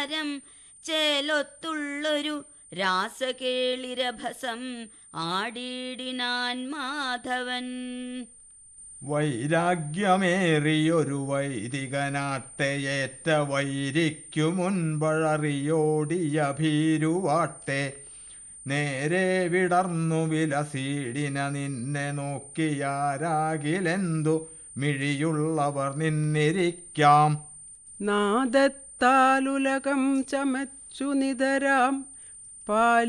താരം ചേലൊത്തുള്ളൊരു രാസകേളിരഭസം ആടിയിടിനാൻ മാധവൻ വൈരാഗ്യമേറിയൊരു വൈദികനാട്ടെയേറ്റ വൈരിക്കു മുൻപഴറിയോടിയ ഭീരുവാട്ടെ നേരെ വിടർന്നു വിലസീടിന നിന്നെ നോക്കിയാരാകിലെന്തു മിഴിയുള്ളവർ നിന്നിരിക്കാം നാദത്താലുലകം ചമച്ചു നിതരാം പാൽ